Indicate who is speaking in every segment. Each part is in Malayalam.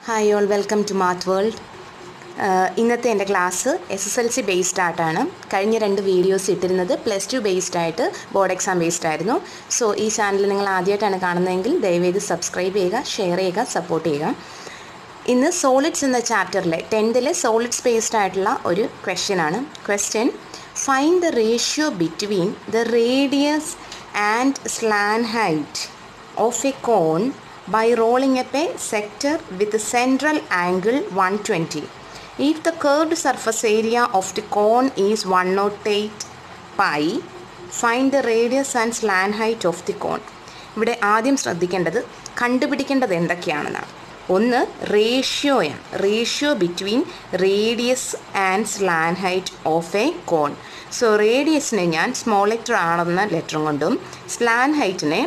Speaker 1: Hi all welcome to math world ഇന്നത്തെ എൻ്റെ class S S L C based ആയിട്ടാണ് കഴിഞ്ഞ രണ്ട് വീഡിയോസ് ഇട്ടിരുന്നത് പ്ലസ് ടു ബേസ്ഡ് ആയിട്ട് ബോർഡ് എക്സാം ബേസ്ഡ് ആയിരുന്നു സോ ഈ ചാനൽ നിങ്ങൾ ആദ്യമായിട്ടാണ് കാണുന്നതെങ്കിൽ ദയവേത് സബ്സ്ക്രൈബ് ചെയ്യുക ഷെയർ ചെയ്യുക സപ്പോർട്ട് ചെയ്യുക ഇന്ന് സോളിഡ്സ് എന്ന ചാപ്റ്ററിലെ ടെൻത്തിലെ സോളിഡ്സ് ബേസ്ഡ് ആയിട്ടുള്ള ഒരു ക്വസ്റ്റ്യൻ ആണ് question find the ratio between the radius and slant height of a cone by rolling up a sector with a central angle 120. If the curved surface area of the cone is 108 pi, find the radius and slant height of the cone. ഇവിടെ ആദ്യം ശ്രദ്ധിക്കേണ്ടത് കണ്ടുപിടിക്കേണ്ടത് എന്തൊക്കെയാണെന്നാണ് ഒന്ന് റേഷ്യോയാണ് ratio between radius and slant height of a cone so റേഡിയസിനെ ഞാൻ സ്മോൾ ലെറ്റർ ആണെന്ന ലെറ്ററും കൊണ്ടും സ്ലാൻ ഹൈറ്റിനെ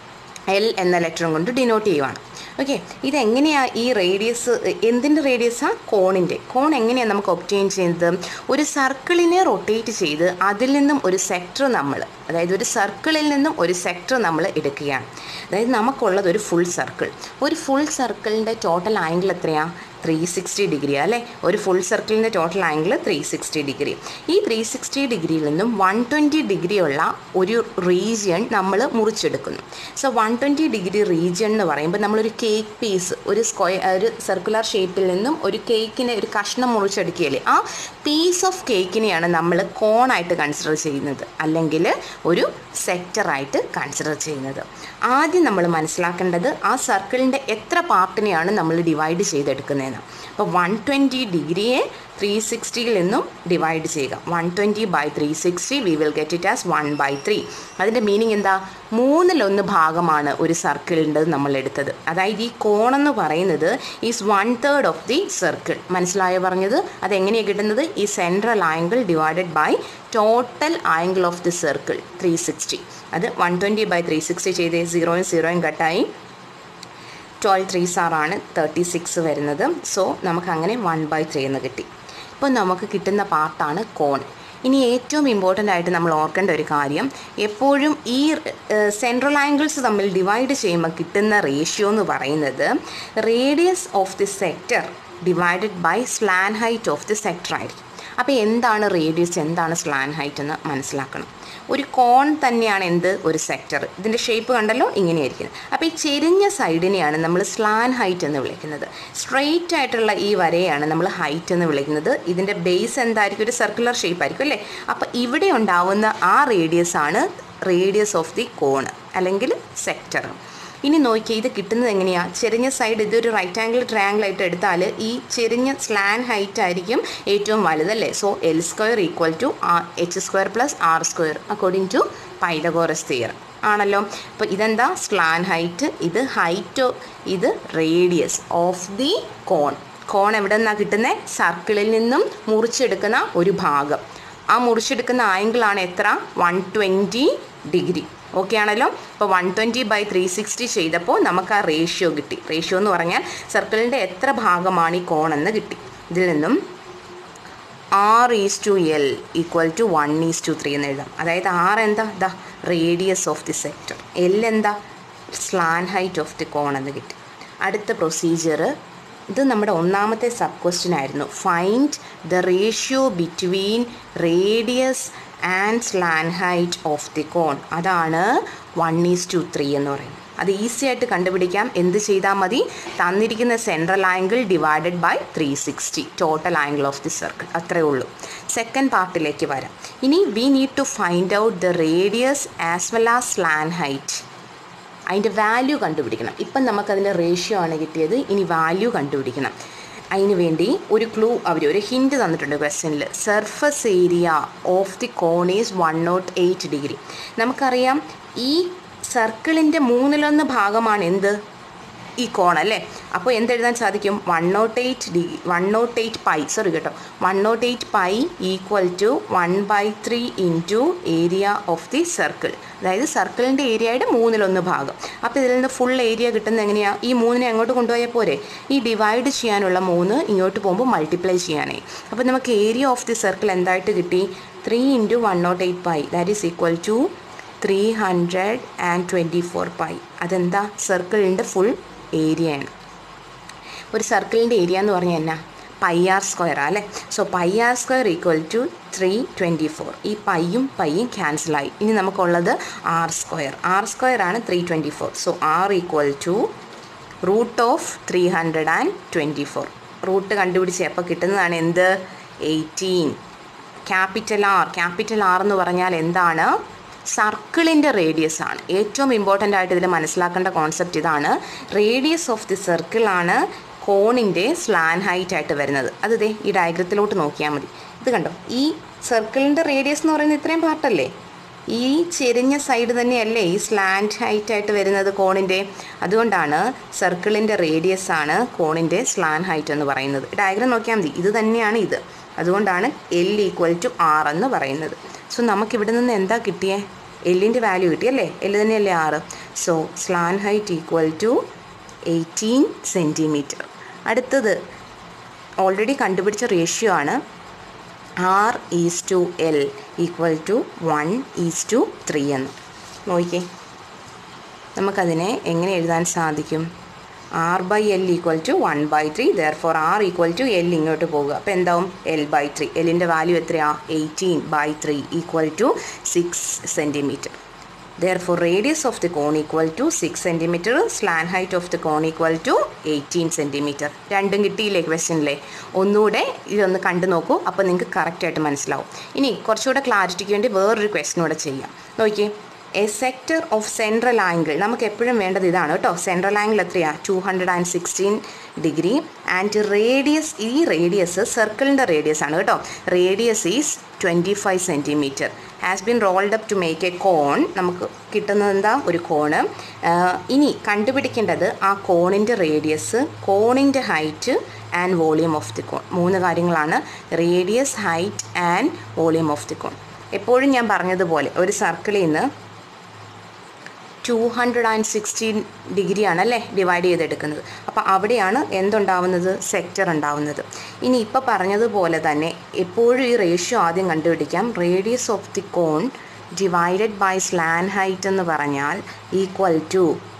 Speaker 1: എൽ എന്ന ലെറ്ററും കൊണ്ട് ഡിനോട്ട് ചെയ്യുവാണ് ഓക്കെ ഇതെങ്ങനെയാണ് ഈ റേഡിയസ് എന്തിൻ്റെ റേഡിയസാണ് കോണിൻ്റെ കോൺ എങ്ങനെയാണ് നമുക്ക് ഒപ്റ്റെയിൻ ചെയ്യുന്നത് ഒരു സർക്കിളിനെ റൊട്ടേറ്റ് ചെയ്ത് അതിൽ നിന്നും ഒരു സെക്ടർ നമ്മൾ അതായത് ഒരു സർക്കിളിൽ നിന്നും ഒരു സെക്ടർ നമ്മൾ എടുക്കുകയാണ് അതായത് നമുക്കുള്ളത് ഒരു ഫുൾ സർക്കിൾ ഒരു ഫുൾ സർക്കിളിൻ്റെ ടോട്ടൽ ആംഗിൾ എത്രയാണ് ത്രീ സിക്സ്റ്റി ഡിഗ്രി അല്ലേ ഒരു ഫുൾ സർക്കിളിൻ്റെ total angle three sixty degree ഈ ത്രീ സിക്സ്റ്റി ഡിഗ്രിയിൽ നിന്നും വൺ ട്വൻറ്റി ഡിഗ്രി ഉള്ള ഒരു റീജിയൺ നമ്മൾ മുറിച്ചെടുക്കുന്നു so one twenty degree region എന്ന് പറയുമ്പോൾ നമ്മളൊരു കേക്ക് പീസ് ഒരു സ്ക്വയർ ഒരു സർക്കുലർ ഷേപ്പിൽ നിന്നും ഒരു കേക്കിനെ ഒരു കഷ്ണം മുറിച്ചെടുക്കുകയല്ലേ ആ പീസ് ഓഫ് കേക്കിനെയാണ് നമ്മൾ കോണായിട്ട് കൺസിഡർ ചെയ്യുന്നത് അല്ലെങ്കിൽ ഒരു സെക്ടറായിട്ട് കൺസിഡർ ചെയ്യുന്നത് ആദ്യം നമ്മൾ മനസ്സിലാക്കേണ്ടത് ആ സർക്കിളിൻ്റെ എത്ര പാർട്ടിനെയാണ് നമ്മൾ ഡിവൈഡ് ചെയ്തെടുക്കുന്നതെന്ന് അപ്പോൾ വൺ ട്വൻറ്റി ഡിഗ്രിയെ ത്രീ സിക്സ്റ്റിയിൽ നിന്നും ഡിവൈഡ് ചെയ്യുക one twenty by three sixty we will get it as one by three അതിൻ്റെ മീനിങ് എന്താ മൂന്നിലൊന്ന് ഭാഗമാണ് ഒരു സർക്കിളിൻ്റെ നമ്മൾ എടുത്തത് അതായത് ഈ കോണെന്ന് പറയുന്നത് is one third of the circle മനസ്സിലായോ പറഞ്ഞത് അതെങ്ങനെയാണ് കിട്ടുന്നത് ഈ central angle divided by total angle of the circle three sixty അത് one twenty by three sixty ചെയ്ത് സീറോയും സീറോയും കട്ടായി ട്വൽവ് ത്രീ സാറാണ് തേർട്ടി സിക്സ് വരുന്നത് സോ നമുക്ക് അങ്ങനെ വൺ ബൈ ത്രീ എന്ന് കിട്ടി ഇപ്പോൾ നമുക്ക് കിട്ടുന്ന പാർട്ടാണ് കോൺ ഇനി ഏറ്റവും ഇമ്പോർട്ടൻ്റ് ആയിട്ട് നമ്മൾ ഓർക്കേണ്ട ഒരു കാര്യം എപ്പോഴും ഈ സെൻട്രൽ ആംഗിൾസ് തമ്മിൽ ഡിവൈഡ് ചെയ്യുമ്പോൾ കിട്ടുന്ന റേഷ്യോ എന്ന് പറയുന്നത് radius of the sector divided by slant height of the sector ആയിരിക്കും അപ്പോൾ എന്താണ് റേഡിയസ് എന്താണ് സ്ലാൻ ഹൈറ്റ് എന്ന് മനസ്സിലാക്കണം ഒരു കോൺ തന്നെയാണ് എന്ത് ഒരു സെക്ടർ ഇതിൻ്റെ ഷേപ്പ് കണ്ടല്ലോ ഇങ്ങനെയായിരിക്കുന്നത് അപ്പോൾ ഈ ചെരിഞ്ഞ സൈഡിനെയാണ് നമ്മൾ സ്ലാൻ ഹൈറ്റ് എന്ന് വിളിക്കുന്നത് സ്ട്രെയിറ്റ് ആയിട്ടുള്ള ഈ വരയാണ് നമ്മൾ ഹൈറ്റ് എന്ന് വിളിക്കുന്നത് ഇതിൻ്റെ ബേസ് എന്തായിരിക്കും ഒരു സർക്കുലർ ഷേപ്പ് ആയിരിക്കും അല്ലേ അപ്പോൾ ഇവിടെ ഉണ്ടാവുന്ന ആ റേഡിയസ് ആണ് റേഡിയസ് ഓഫ് ദി കോൺ അല്ലെങ്കിൽ സെക്ടർ ഇനി നോക്കിയാൽ ഇത് കിട്ടുന്നത് എങ്ങനെയാണ് ചെരിഞ്ഞ സൈഡ് ഇതൊരു റൈറ്റ് ആംഗിൾ ട്രയാങ്കിൾ ആയിട്ട് എടുത്താൽ ഈ ചെരിഞ്ഞ സ്ലാൻ ഹൈറ്റ് ആയിരിക്കും ഏറ്റവും വലുതല്ലേ so L square equal to R H square plus R square according to Pythagoras theorem ആണല്ലോ അപ്പോൾ ഇതെന്താ സ്ലാൻ ഹൈറ്റ് ഇത് ഹൈറ്റ് ഇത് radius of the cone cone എവിടെ നിന്നാണ് കിട്ടുന്നത് സർക്കിളിൽ നിന്നും മുറിച്ചെടുക്കുന്ന ഒരു ഭാഗം ആ മുറിച്ചെടുക്കുന്ന ആംഗിളാണ് എത്ര വൺ ട്വൻറ്റി ഡിഗ്രി ഓക്കെ ആണല്ലോ ഇപ്പോൾ one twenty by three sixty ചെയ്തപ്പോൾ നമുക്ക് ആ റേഷ്യോ കിട്ടി റേഷ്യോ എന്ന് പറഞ്ഞാൽ സർക്കിളിൻ്റെ എത്ര ഭാഗമാണ് ഈ കോണെന്ന് കിട്ടി ഇതിൽ നിന്നും R is to L equal to one is to three എന്ന് എഴുതാം അതായത് ആർ എന്താ the radius of the sector L എന്താ slant height of the cone എന്ന് കിട്ടി അടുത്ത പ്രൊസീജിയർ ഇത് നമ്മുടെ ഒന്നാമത്തെ സബ് ക്വസ്റ്റ്യൻ ആയിരുന്നു find the ratio between radius and slant height of the cone അതാണ് വൺ ഈസ് ടു ത്രീ എന്ന് പറയുന്നത് അത് ഈസി ആയിട്ട് കണ്ടുപിടിക്കാം എന്ത് ചെയ്താൽ മതി തന്നിരിക്കുന്ന central angle divided by three sixty total angle of the circle അത്രേ ഉള്ളൂ സെക്കൻഡ് പാർട്ടിലേക്ക് വരാം ഇനി we need to find out the radius as well as slant height അതിൻ്റെ വാല്യൂ കണ്ടുപിടിക്കണം ഇപ്പം നമുക്കതിൻ്റെ റേഷ്യോ ആണ് കിട്ടിയത് ഇനി വാല്യൂ കണ്ടുപിടിക്കണം അതിന് വേണ്ടി ഒരു ക്ലൂ അവർ ഒരു ഹിൻറ്റ് തന്നിട്ടുണ്ട് ക്വസ്റ്റ്യനിൽ surface area of the cone is one nought eight degree നമുക്കറിയാം ഈ സർക്കിളിൻ്റെ മൂന്നിലൊന്ന് ഭാഗമാണ് എന്ത് ഈ കോൺ അല്ലേ അപ്പോൾ എന്തെഴുതാൻ സാധിക്കും one nought eight D one nought eight pi sorry കേട്ടോ one nought eight pi equal to one by three into area of the circle അതായത് സർക്കിളിൻ്റെ ഏരിയയുടെ മൂന്നിലൊന്ന് ഭാഗം അപ്പോൾ ഇതിൽ നിന്ന് ഫുൾ ഏരിയ കിട്ടുന്നത് എങ്ങനെയാണ് ഈ മൂന്നിനെ അങ്ങോട്ട് കൊണ്ടുപോയാൽ പോരെ ഈ ഡിവൈഡ് ചെയ്യാനുള്ള മൂന്ന് ഇങ്ങോട്ട് പോകുമ്പോൾ മൾട്ടിപ്ലൈ ചെയ്യാനേ അപ്പോൾ നമുക്ക് ഏരിയ ഓഫ് ദി സർക്കിൾ എന്തായിട്ട് കിട്ടി three into one nought eight pi that is equal to three hundred and twenty four pi അതെന്താ സർക്കിളിൻ്റെ ഫുൾ ഏരിയയാണ് ഒരു സർക്കിളിൻ്റെ ഏരിയ എന്ന് പറഞ്ഞാൽ എന്നാ പൈ ആർ സ്ക്വയർ അല്ലേ so pi R square equal to three twenty four ഈ പൈയും പൈയും ക്യാൻസലായി ഇനി നമുക്കുള്ളത് ആർ സ്ക്വയർ ആർ സ്ക്വയർ ആണ് three twenty four so R equal to root of three hundred and twenty four root കണ്ടുപിടിച്ച് എപ്പോൾ കിട്ടുന്നതാണ് എന്ത് eighteen capital R capital R എന്ന് പറഞ്ഞാൽ എന്താണ് സർക്കിളിൻ്റെ റേഡിയസ് ആണ് ഏറ്റവും ഇമ്പോർട്ടൻ്റ് ആയിട്ട് ഇതിൽ മനസ്സിലാക്കേണ്ട കോൺസെപ്റ്റ് ഇതാണ് റേഡിയസ് ഓഫ് ദി സർക്കിൾ ആണ് കോണിൻ്റെ സ്ലാൻ ഹൈറ്റ് ആയിട്ട് വരുന്നത് അത് ദേ ഈ ഡയഗ്രത്തിലോട്ട് നോക്കിയാൽ മതി ഇത് കണ്ടോ ഈ സർക്കിളിൻ്റെ റേഡിയസ് എന്ന് പറയുന്നത് ഇത്രയും പാർട്ടല്ലേ ഈ ചെരിഞ്ഞ സൈഡ് തന്നെയല്ലേ ഈ സ്ലാൻഡ് ഹൈറ്റ് ആയിട്ട് വരുന്നത് കോണിൻ്റെ അതുകൊണ്ടാണ് സർക്കിളിൻ്റെ റേഡിയസ് ആണ് കോണിൻ്റെ സ്ലാൻ ഹൈറ്റ് എന്ന് പറയുന്നത് ഡയഗ്രം നോക്കിയാൽ മതി ഇത് തന്നെയാണ് ഇത് അതുകൊണ്ടാണ് എൽ ഈക്വൽ ടു ആർ എന്ന് പറയുന്നത് സോ നമുക്കിവിടെ നിന്ന് എന്താ കിട്ടിയേ എല്ലിൻ്റെ വാല്യൂ കിട്ടിയല്ലേ എല്ല് തന്നെയല്ലേ ആറ് so slant height equal to eighteen centimetre അടുത്തത് ഓൾറെഡി കണ്ടുപിടിച്ച റേഷ്യോ ആണ് R is to L equal to one is to three എന്ന് നോക്കിക്കേ നമുക്കതിനെ എങ്ങനെ എഴുതാൻ സാധിക്കും R by L equal to one by three therefore R equal to L ഇങ്ങോട്ട് പോകുക അപ്പോൾ എന്താവും എൽ ബൈ ത്രീ എല്ലിൻ്റെ വാല്യൂ എത്രയാ eighteen by three equal to six centimetre therefore radius of the cone equal to six centimetre slant height of the cone equal to eighteen centimetre രണ്ടും കിട്ടിയില്ലേ ക്വസ്റ്റ്യനിലെ ഒന്നുകൂടെ ഇതൊന്ന് കണ്ടു നോക്കൂ അപ്പോൾ നിങ്ങൾക്ക് കറക്റ്റായിട്ട് മനസ്സിലാവും ഇനി കുറച്ചുകൂടെ ക്ലാരിറ്റിക്ക് വേണ്ടി വേറൊരു ക്വസ്റ്റ്യൻ കൂടെ ചെയ്യാം നോക്കിയേ a sector of central angle നമുക്ക് എപ്പോഴും വേണ്ടത് ഇതാണ് കേട്ടോ സെൻട്രൽ ആംഗിൾ എത്രയാണ് two hundred and sixteen degree and radius ഈ റേഡിയസ് സർക്കിളിൻ്റെ റേഡിയസ് ആണ് കേട്ടോ radius is twenty five centimetre has been rolled up to make a cone നമുക്ക് കിട്ടുന്നത് എന്താ ഒരു കോണ് ഇനി കണ്ടുപിടിക്കേണ്ടത് ആ കോണിൻ്റെ റേഡിയസ് കോണിൻ്റെ height and volume of the cone മൂന്ന് കാര്യങ്ങളാണ് radius height and volume of the cone എപ്പോഴും ഞാൻ പറഞ്ഞതുപോലെ ഒരു സർക്കിളിൽ നിന്ന് ടു ഹൺഡ്രഡ് ആൻഡ് സിക്സ്റ്റീൻ ഡിഗ്രിയാണ് അല്ലേ ഡിവൈഡ് ചെയ്തെടുക്കുന്നത് അപ്പോൾ അവിടെയാണ് എന്തുണ്ടാവുന്നത് സെക്ടർ ഉണ്ടാവുന്നത് ഇനി ഇപ്പോൾ പറഞ്ഞതുപോലെ തന്നെ എപ്പോഴും ഈ റേഷ്യോ ആദ്യം കണ്ടുപിടിക്കാം radius of the cone divided by slant height എന്ന് പറഞ്ഞാൽ equal to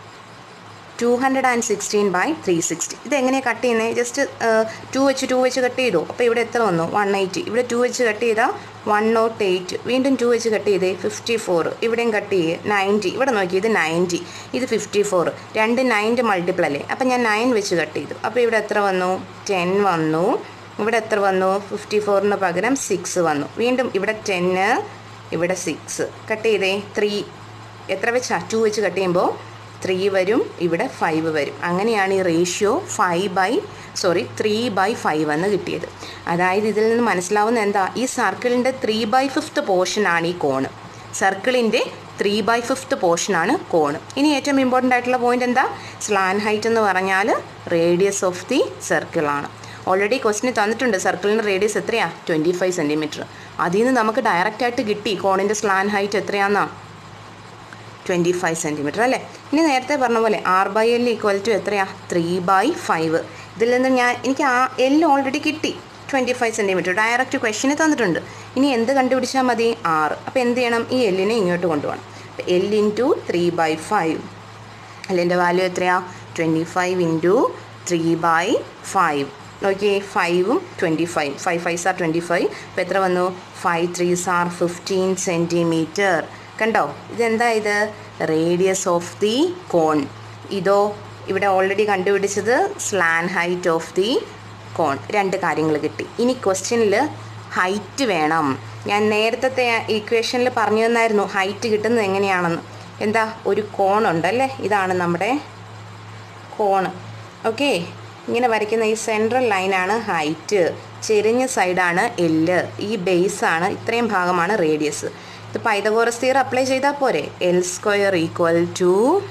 Speaker 1: two hundred and sixteen by three sixty ഇത് എങ്ങനെയാണ് കട്ട് ചെയ്യുന്നത് ജസ്റ്റ് ടു വെച്ച് ടു വെച്ച് കട്ട് ചെയ്തു അപ്പോൾ ഇവിടെ എത്ര വന്നു വൺ എയ്റ്റി ഇവിടെ ടു വെച്ച് കട്ട് ചെയ്താൽ വൺ നോട്ട് എയ്റ്റ് വീണ്ടും ടു വെച്ച് കട്ട് ചെയ്തേ ഫിഫ്റ്റി ഫോർ ഇവിടെയും കട്ട് ചെയ്യേ നയൻറ്റി ഇവിടെ നോക്കി ഇത് നയൻറ്റി ഇത് ഫിഫ്റ്റി ഫോർ രണ്ട് നയൻ്റെ മൾട്ടിപ്പിൾ അല്ലേ അപ്പോൾ ഞാൻ നയൻ വെച്ച് കട്ട് ചെയ്തു അപ്പോൾ ഇവിടെ എത്ര വന്നു ടെൻ വന്നു ഇവിടെ എത്ര വന്നു ഫിഫ്റ്റി ഫോറിന് പകരം സിക്സ് വന്നു വീണ്ടും ഇവിടെ ടെന്ന് ഇവിടെ സിക്സ് കട്ട് ചെയ്തേ ത്രീ എത്ര വെച്ചാ ടു വെച്ച് കട്ട് ചെയ്യുമ്പോൾ ത്രീ വരും ഇവിടെ ഫൈവ് വരും അങ്ങനെയാണ് ഈ ratio five by sorry three by five എന്ന് കിട്ടിയത് അതായത് ഇതിൽ നിന്ന് മനസ്സിലാവുന്ന എന്താ ഈ സർക്കിളിൻ്റെ ത്രീ ബൈ ഫിഫ്ത്ത് പോർഷനാണ് ഈ കോണ് സർക്കിളിൻ്റെ ത്രീ ബൈ ഫിഫ്ത്ത് പോർഷനാണ് കോണ് ഇനി ഏറ്റവും ഇമ്പോർട്ടൻ്റ് ആയിട്ടുള്ള പോയിന്റ് എന്താ സ്ലാൻ ഹൈറ്റ് എന്ന് പറഞ്ഞാൽ റേഡിയസ് ഓഫ് ദി സർക്കിളാണ് ഓൾറെഡി ക്വസ്റ്റിന് തന്നിട്ടുണ്ട് സർക്കിളിൻ്റെ റേഡിയസ് എത്രയാണ് ട്വൻറ്റി ഫൈവ് സെൻറ്റിമീറ്റർ അതിൽ നിന്ന് നമുക്ക് ഡയറക്റ്റായിട്ട് കിട്ടി കോണിൻ്റെ സ്ലാൻ ഹൈറ്റ് എത്രയാണെന്നാണ് ട്വൻറ്റി ഫൈവ് സെൻറ്റിമീറ്റർ അല്ലേ ഇനി നേരത്തെ പറഞ്ഞ പോലെ R by L equal to എത്രയാണ് ത്രീ ബൈ ഫൈവ് ഇതിൽ നിന്ന് ഞാൻ എനിക്ക് ആ എൽ ഓൾറെഡി കിട്ടി ട്വൻറ്റി ഫൈവ് സെൻറ്റിമീറ്റർ ഡയറക്റ്റ് ക്വസ്റ്റിന് തന്നിട്ടുണ്ട് ഇനി എന്ത് കണ്ടുപിടിച്ചാൽ മതി ആറ് അപ്പോൾ എന്ത് ചെയ്യണം ഈ എല്ലിനെ ഇങ്ങോട്ട് കൊണ്ടുപോകണം അപ്പോൾ L into three by five എല്ലിൻ്റെ വാല്യൂ എത്രയാണ് twenty five into three by five നോക്കിയേ ഫൈവും twenty five five five sir twenty five അപ്പോൾ എത്ര വന്നു five three sir fifteen centimetre കണ്ടോ ഇതെന്താ ഇത് റേഡിയസ് ഓഫ് ദി കോൺ ഇതോ ഇവിടെ ഓൾറെഡി കണ്ടുപിടിച്ചത് slant height of the cone രണ്ട് കാര്യങ്ങൾ കിട്ടി ഇനി ക്വസ്റ്റ്യനിൽ ഹൈറ്റ് വേണം ഞാൻ നേരത്തെ ഈക്വേഷനിൽ പറഞ്ഞു തന്നായിരുന്നു ഹൈറ്റ് കിട്ടുന്നത് എങ്ങനെയാണെന്ന് എന്താ ഒരു കോണുണ്ടല്ലേ ഇതാണ് നമ്മുടെ കോണ് ഓക്കെ ഇങ്ങനെ വരയ്ക്കുന്ന ഈ സെൻട്രൽ ലൈനാണ് ഹൈറ്റ് ചെരിഞ്ഞ സൈഡാണ് എല്ല് ഈ ബേസാണ് ഇത്രയും ഭാഗമാണ് റേഡിയസ് ഇത് പൈതഗോറസ് തിയർ അപ്ലൈ ചെയ്താൽ പോരെ L square equal to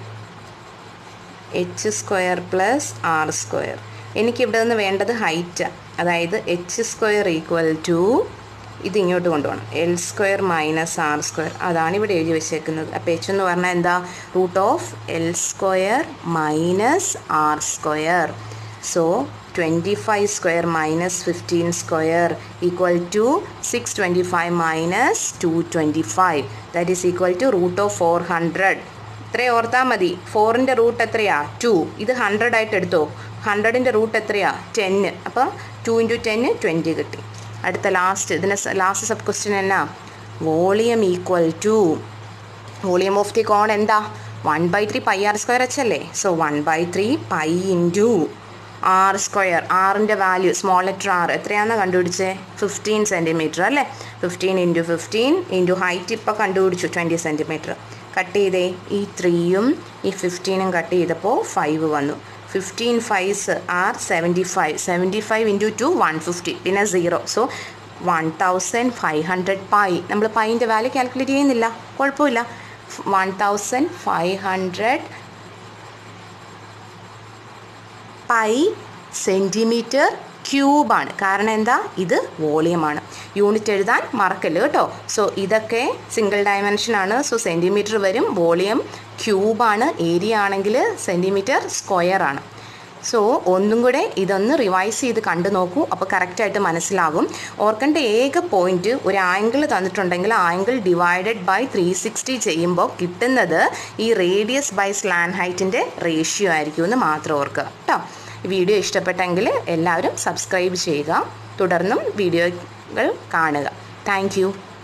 Speaker 1: H square plus R square എനിക്കിവിടെ നിന്ന് വേണ്ടത് ഹൈറ്റ് അതായത് എച്ച് സ്ക്വയർ ഈക്വൽ ടു ഇത് ഇങ്ങോട്ട് കൊണ്ടുപോകണം L square minus R square അതാണ് ഇവിടെ എഴുതി വെച്ചേക്കുന്നത് അപ്പോൾ എച്ച് എന്ന് പറഞ്ഞാൽ എന്താ root of L square minus R square so twenty five square minus fifteen square equal to six twenty five minus two twenty five that is equal to root of four hundred ഇത്രയും ഓർത്താൽ മതി ഫോറിൻ്റെ റൂട്ട് എത്രയാ ടു ഇത് ഹൺഡ്രഡ് ആയിട്ട് എടുത്തോ ഹൺഡ്രഡിൻ്റെ റൂട്ട് എത്രയാണ് ടെന്ന് അപ്പോൾ ടു ഇൻറ്റു ടെന്ന് ട്വൻറ്റി കിട്ടി അടുത്ത ലാസ്റ്റ് ഇതിന് ലാസ്റ്റ് സബ് ക്വസ്റ്റ്യൻ എന്നാ volume equal to volume of the cone എന്താ one by three pi R square H അല്ലേ so one by three pi into R square ആറിൻ്റെ വാല്യൂ സ്മോൾ ലെറ്റർ ആർ എത്രയാണെന്ന് കണ്ടുപിടിച്ചേ ഫിഫ്റ്റീൻ സെൻറ്റിമീറ്റർ അല്ലേ fifteen into fifteen into height ഇപ്പോൾ കണ്ടുപിടിച്ചു ട്വൻറ്റി സെൻറ്റിമീറ്റർ കട്ട് ചെയ്തേ ഈ ത്രീയും ഈ ഫിഫ്റ്റീനും കട്ട് ചെയ്തപ്പോൾ ഫൈവ് വന്നു fifteen fives are seventy five seventy five into two one fifty പിന്നെ zero so one thousand five hundred pi നമ്മൾ പൈൻ്റെ വാല്യൂ കാൽക്കുലേറ്റ് ചെയ്യുന്നില്ല കുഴപ്പമില്ല one thousand five hundred pi centimetre ക്യൂബാണ് കാരണം എന്താ ഇത് വോളിയമാണ് യൂണിറ്റ് എഴുതാൻ മറക്കല്ല് കേട്ടോ സോ ഇതൊക്കെ സിംഗിൾ ഡയമെൻഷനാണ് സോ സെൻറ്റിമീറ്റർ വരും വോളിയം ക്യൂബാണ് ഏരിയ ആണെങ്കിൽ സെൻറ്റിമീറ്റർ സ്ക്വയർ ആണ് സോ ഒന്നും കൂടെ ഇതൊന്ന് റിവൈസ് ചെയ്ത് കണ്ടു നോക്കൂ അപ്പോൾ കറക്റ്റായിട്ട് മനസ്സിലാകും ഓർക്കേണ്ട ഏക പോയിന്റ് ഒരു ആംഗിൾ തന്നിട്ടുണ്ടെങ്കിൽ angle divided by three sixty ചെയ്യുമ്പോൾ കിട്ടുന്നത് ഈ റേഡിയസ് ബൈ സ്ലാൻ ഹൈറ്റിൻ്റെ റേഷ്യോ ആയിരിക്കും എന്ന് മാത്രം ഓർക്കുക കേട്ടോ വീഡിയോ ഇഷ്ടപ്പെട്ടെങ്കിൽ എല്ലാവരും സബ്സ്ക്രൈബ് ചെയ്യുക തുടർന്നും വീഡിയോകൾ കാണുക താങ്ക്